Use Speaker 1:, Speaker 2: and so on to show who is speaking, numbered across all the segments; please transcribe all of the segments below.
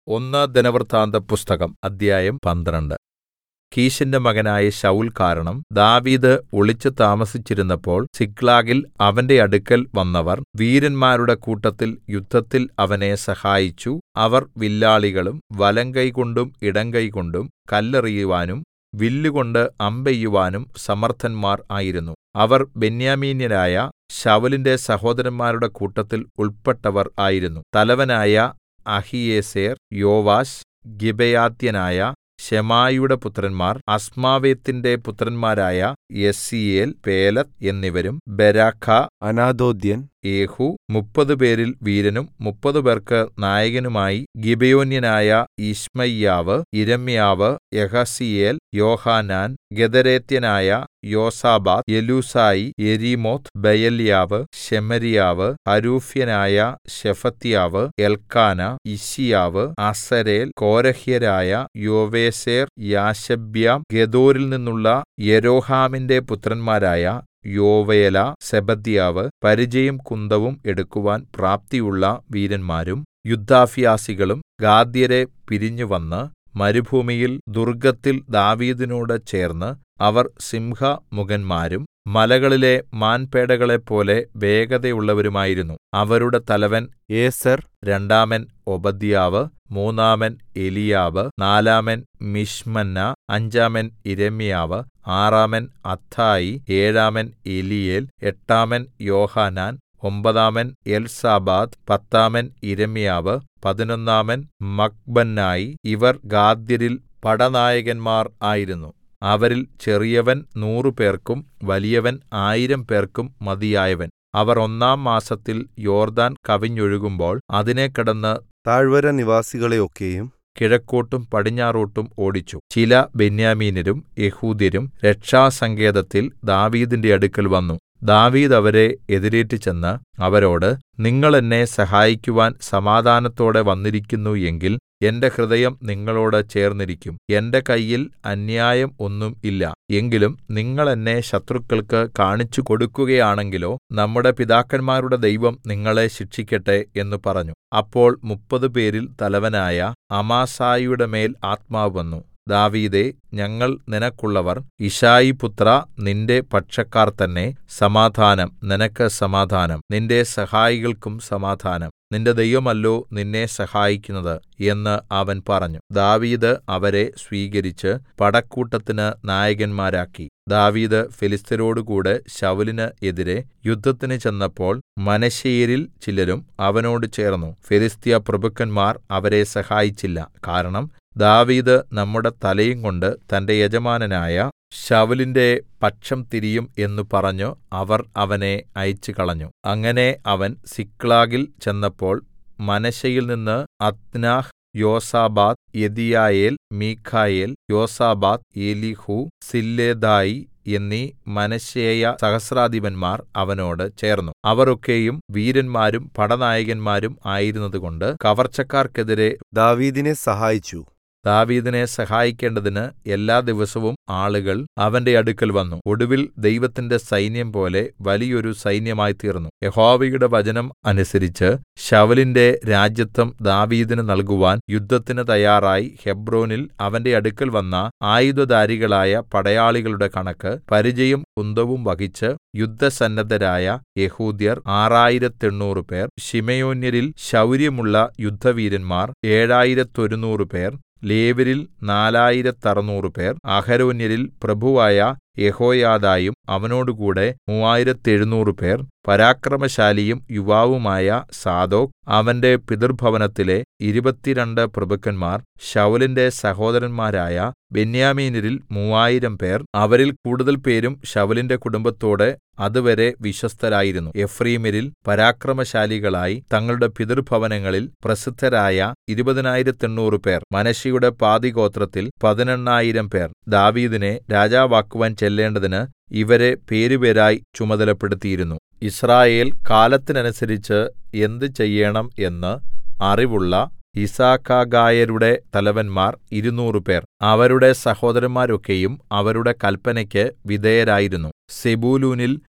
Speaker 1: ഒന്ന് ദിനവൃത്താന്തപുസ്തകം അദ്ധ്യായം പന്ത്രണ്ട് കീശിന്റെ മകനായ ശൌൽ കാരണം ദാവീദ് ഒളിച്ചു താമസിച്ചിരുന്നപ്പോൾ സിക്ലാഗിൽ അവന്റെ അടുക്കൽ വന്നവർ വീരന്മാരുടെ കൂട്ടത്തിൽ യുദ്ധത്തിൽ അവനെ സഹായിച്ചു അവർ വില്ലാളികളും വലങ്കൈകൊണ്ടും ഇടങ്കൈകൊണ്ടും കല്ലെറിയുവാനും വില്ലുകൊണ്ട് അമ്പെയ്യുവാനും സമർത്ഥന്മാർ ആയിരുന്നു അവർ ബെന്യാമീന്യരായ ശൌലിന്റെ സഹോദരന്മാരുടെ കൂട്ടത്തിൽ ഉൾപ്പെട്ടവർ ആയിരുന്നു തലവനായ അഹീയേസെർ യോവാശ് ഗിബെയാത്യനായ ശെമായിയുടെ പുത്രന്മാർ അസ്മാവെത്തിന്റെ പുത്രന്മാരായ യസീയേൽ പേലെത്ത് എന്നിവരും ബെരാഖ
Speaker 2: അനാഥോത്യൻ
Speaker 1: യേഹൂ മുപ്പതുപേരിൽ വീരനും മുപ്പതുപേർക്ക് നായകനുമായി ഗിബെയോന്യനായ യിശ്മയ്യാവ് യിരെമ്യാവ് യഹസീയേൽ യോഹാനാൻ ഗെദരേത്യനായ യോസാബാദ് എലൂസായി യെരീമോത്ത് ബെയല്യാവ് ശെമര്യാവ് ഹരൂഫ്യനായ ശെഫത്യാവ് എൽക്കാന യിശ്യാവ് അസരേൽ കോരഹ്യരായ യോവേസെർ യാശബ്യാം ഗെദോരിൽ നിന്നുള്ള യെരോഹാമിന്റെ പുത്രന്മാരായ യോവേല സെബദ്യാവ് പരിചയും കുന്തവും എടുക്കുവാൻ പ്രാപ്തിയുള്ള വീരന്മാരും യുദ്ധാഭ്യാസികളും ഗാദ്യരെ പിരിഞ്ഞുവന്ന് മരുഭൂമിയിൽ ദുർഗ്ഗത്തിൽ ദാവീദിനോട് ചേർന്ന് അവർ സിംഹമുഖന്മാരും മലകളിലെ മാൻപേടകളെപ്പോലെ വേഗതയുള്ളവരുമായിരുന്നു അവരുടെ തലവൻ
Speaker 2: ഏസർ
Speaker 1: രണ്ടാമൻ ഓബദ്യാവ് മൂന്നാമൻ എലീയാവ് നാലാമൻ മിശ്മന്ന അഞ്ചാമൻ യിരെമ്യാവ് ആറാമൻ അത്ഥായി ഏഴാമൻ എലീയേൽ എട്ടാമൻ യോഹാനാൻ ഒമ്പതാമൻ എൽസാബാദ് പത്താമൻ യിരെമ്യാവ് പതിനൊന്നാമൻ മക്ബന്നായി ഇവർ ഗാദ്യരിൽ പടനായകന്മാർ ആയിരുന്നു അവരിൽ ചെറിയവൻ നൂറുപേർക്കും വലിയവൻ ആയിരം പേർക്കും മതിയായവൻ അവർ ഒന്നാം മാസത്തിൽ യോർദ്ദാൻ കവിഞ്ഞൊഴുകുമ്പോൾ അതിനെ കടന്ന്
Speaker 2: താഴ്വര നിവാസികളെയൊക്കെയും
Speaker 1: കിഴക്കോട്ടും പടിഞ്ഞാറോട്ടും ഓടിച്ചു ചില ബെന്യാമീന്യരും യെഹൂദ്യരും രക്ഷാസങ്കേതത്തിൽ ദാവീദിന്റെ അടുക്കൽ വന്നു ദാവീദ് അവരെ എതിരേറ്റ് ചെന്ന് അവരോട് നിങ്ങൾ എന്നെ സഹായിക്കുവാൻ സമാധാനത്തോടെ വന്നിരിക്കുന്നു എങ്കിൽ എന്റെ ഹൃദയം നിങ്ങളോട് ചേർന്നിരിക്കും എന്റെ കയ്യിൽ അന്യായം ഒന്നും ഇല്ല എങ്കിലും നിങ്ങൾ എന്നെ ശത്രുക്കൾക്ക് കാണിച്ചു കൊടുക്കുകയാണെങ്കിലോ നമ്മുടെ പിതാക്കന്മാരുടെ ദൈവം നിങ്ങളെ ശിക്ഷിക്കട്ടെ എന്ന് പറഞ്ഞു അപ്പോൾ മുപ്പത് പേരിൽ തലവനായ അമാസായിയുടെ മേൽ ആത്മാവ് വന്നു ദാവീദേ ഞങ്ങൾ നിനക്കുള്ളവർ യിശ്ശായിപുത്ര നിന്റെ പക്ഷക്കാർ തന്നെ സമാധാനം നിനക്ക് സമാധാനം നിന്റെ സഹായികൾക്കും സമാധാനം നിന്റെ ദൈവമല്ലോ നിന്നെ സഹായിക്കുന്നത് എന്ന് അവൻ പറഞ്ഞു ദാവീദ് അവരെ സ്വീകരിച്ച് പടക്കൂട്ടത്തിന് നായകന്മാരാക്കി ദാവീദ് ഫെലിസ്ത്യരോടുകൂടെ ശൌലിന് എതിരെ യുദ്ധത്തിന് ചെന്നപ്പോൾ മനശ്ശെയരിൽ ചിലരും അവനോട് ചേർന്നു ഫെലിസ്ത്യ പ്രഭുക്കന്മാർ അവരെ സഹായിച്ചില്ല കാരണം ദാവീദ് നമ്മുടെ തലയും കൊണ്ട് തന്റെ യജമാനനായ ശൌലിന്റെ പക്ഷം തിരിയും എന്ന് പറഞ്ഞു അവർ അവനെ അയച്ചുകളഞ്ഞു അങ്ങനെ അവൻ സിക്ലാഗിൽ ചെന്നപ്പോൾ മനശ്ശെയിൽ നിന്ന് അദ്നാഹ് യോസാബാദ് യെദീയായേൽ മീഖായേൽ യോസാബാദ് എലീഹൂ സില്ലേദായി എന്നീ മനശ്ശേയ സഹസ്രാധിപന്മാർ അവനോട് ചേർന്നു അവർ ഒക്കെയും വീരന്മാരും പടനായകന്മാരും ആയിരുന്നതുകൊണ്ട് കവർച്ചക്കാർക്കെതിരെ
Speaker 2: ദാവീദിനെ സഹായിച്ചു
Speaker 1: ദാവീദിനെ സഹായിക്കേണ്ടതിന് എല്ലാ ദിവസവും ആളുകൾ അവന്റെ അടുക്കൽ വന്നു ഒടുവിൽ ദൈവത്തിന്റെ സൈന്യം പോലെ വലിയൊരു സൈന്യമായി തീർന്നു യഹോവയുടെ വചനം അനുസരിച്ച് ശവലിന്റെ രാജ്യത്വം ദാവീദിന് നൽകുവാൻ യുദ്ധത്തിന് തയ്യാറായി ഹെബ്രോനിൽ അവന്റെ അടുക്കൽ വന്ന ആയുധധാരികളായ പടയാളികളുടെ കണക്ക് പരിചയും കുന്തവും വഹിച്ച് യുദ്ധസന്നദ്ധരായ യഹൂദ്യർ ആറായിരത്തെണ്ണൂറ് പേർ ശിമയോന്യരിൽ ശൗര്യമുള്ള യുദ്ധവീരന്മാർ ഏഴായിരത്തൊരുനൂറ് പേർ ലേവ്യരിൽ നാലായിരത്തറുനൂറ് പേർ അഹരോന്യരിൽ പ്രഭുവായ യഹോയാദായും അവനോടുകൂടെ മൂവായിരത്തെഴുനൂറ് പേർ പരാക്രമശാലിയും യുവാവുമായ സാദോക് അവന്റെ പിതൃഭവനത്തിലെ ഇരുപത്തിരണ്ട് പ്രഭുക്കന്മാർ ശൌലിന്റെ സഹോദരന്മാരായ ബെന്യാമീന്യരിൽ മൂവായിരം പേർ അവരിൽ കൂടുതൽ പേരും ശൌലിന്റെ കുടുംബത്തോട് അതുവരെ വിശ്വസ്തരായിരുന്നു എഫ്രയീമ്യരിൽ പരാക്രമശാലികളായി തങ്ങളുടെ പിതൃഭവനങ്ങളിൽ പ്രസിദ്ധരായ ഇരുപതിനായിരത്തെണ്ണൂറ് പേർ മനശ്ശെയുടെ പാതിഗോത്രത്തിൽ പതിനെണ്ണായിരം പേർ ദാവീദിനെ രാജാവാക്കുവാൻ ചെല്ലേണ്ടതിന് ഇവരെ പേരുപേരായി ചുമതലപ്പെടുത്തിയിരുന്നു യിസ്രായേൽ കാലത്തിനനുസരിച്ച് എന്ത് ചെയ്യേണം എന്ന് അറിവുള്ള യിസ്സാഖാഗായരുടെ തലവന്മാർ ഇരുനൂറ് പേർ അവരുടെ സഹോദരന്മാരൊക്കെയും അവരുടെ കല്പനയ്ക്ക് വിധേയരായിരുന്നു സെബൂലൂനിൽ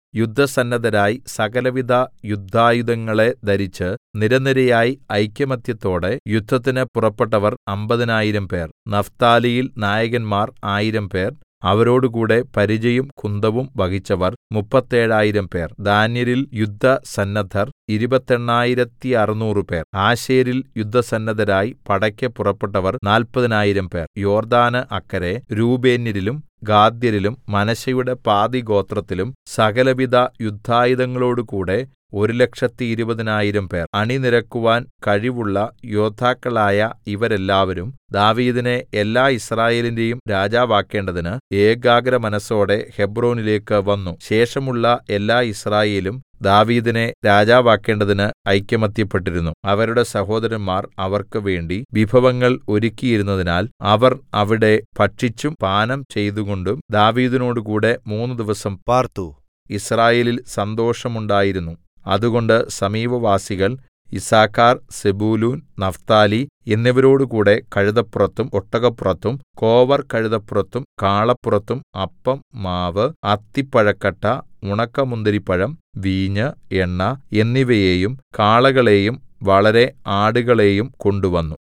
Speaker 1: യുദ്ധസന്നദ്ധരായി സകലവിധ യുദ്ധായുധങ്ങളെ ധരിച്ച് നിരനിരയായി ഐകമത്യത്തോടെ യുദ്ധത്തിന് പുറപ്പെട്ടവർ അമ്പതിനായിരം പേർ നഫ്താലിയിൽ നായകന്മാർ ആയിരം പേർ അവരോടുകൂടെ പരിചയും കുന്തവും വഹിച്ചവർ മുപ്പത്തേഴായിരം പേർ ദാന്യരിൽ യുദ്ധസന്നദ്ധർ ഇരുപത്തെണ്ണായിരത്തിയറുനൂറ് പേർ ആശേരിൽ യുദ്ധസന്നദ്ധരായി പടയ്ക്ക് പുറപ്പെട്ടവർ നാല്പതിനായിരം പേർ യോർദ്ദാന് അക്കരെ രൂബേന്യരിലും ഗാദ്യരിലും മനശ്ശെയുടെ പാതിഗോത്രത്തിലും സകലവിധ യുദ്ധായുധങ്ങളോടുകൂടെ ഒരു ലക്ഷത്തി ഇരുപതിനായിരം പേർ അണിനിരക്കുവാൻ കഴിവുള്ള യോദ്ധാക്കളായ ഇവരെല്ലാവരും ദാവീദിനെ എല്ലാ യിസ്രായേലിന്റെയും രാജാവാക്കേണ്ടതിന് ഏകാഗ്രമനസ്സോടെ ഹെബ്രോനിലേക്ക് വന്നു ശേഷമുള്ള എല്ലാ യിസ്രായേലും ദാവീദിനെ രാജാവാക്കേണ്ടതിന് ഐകമത്യപ്പെട്ടിരുന്നു അവരുടെ സഹോദരന്മാർ അവർക്ക് വേണ്ടി വിഭവങ്ങൾ ഒരുക്കിയിരുന്നതിനാൽ അവർ അവിടെ ഭക്ഷിച്ചും പാനം ചെയ്തുകൊണ്ടും ദാവീദിനോടുകൂടെ മൂന്ന് ദിവസം
Speaker 2: പാർത്തു
Speaker 1: യിസ്രായേലിൽ സന്തോഷമുണ്ടായിരുന്നു അതുകൊണ്ട് സമീപവാസികൾ യിസ്സാഖാർ സെബൂലൂൻ നഫ്താലി എന്നിവരോടുകൂടെ കഴുതപ്പുറത്തും ഒട്ടകപ്പുറത്തും കോവർ കഴുതപ്പുറത്തും കാളപ്പുറത്തും അപ്പം മാവ് അത്തിപ്പഴക്കട്ട ഉണക്കമുന്തിരിപ്പഴം വീഞ്ഞ് എണ്ണ എന്നിവയെയും കാളകളെയും വളരെ ആടുകളെയും കൊണ്ടുവന്നു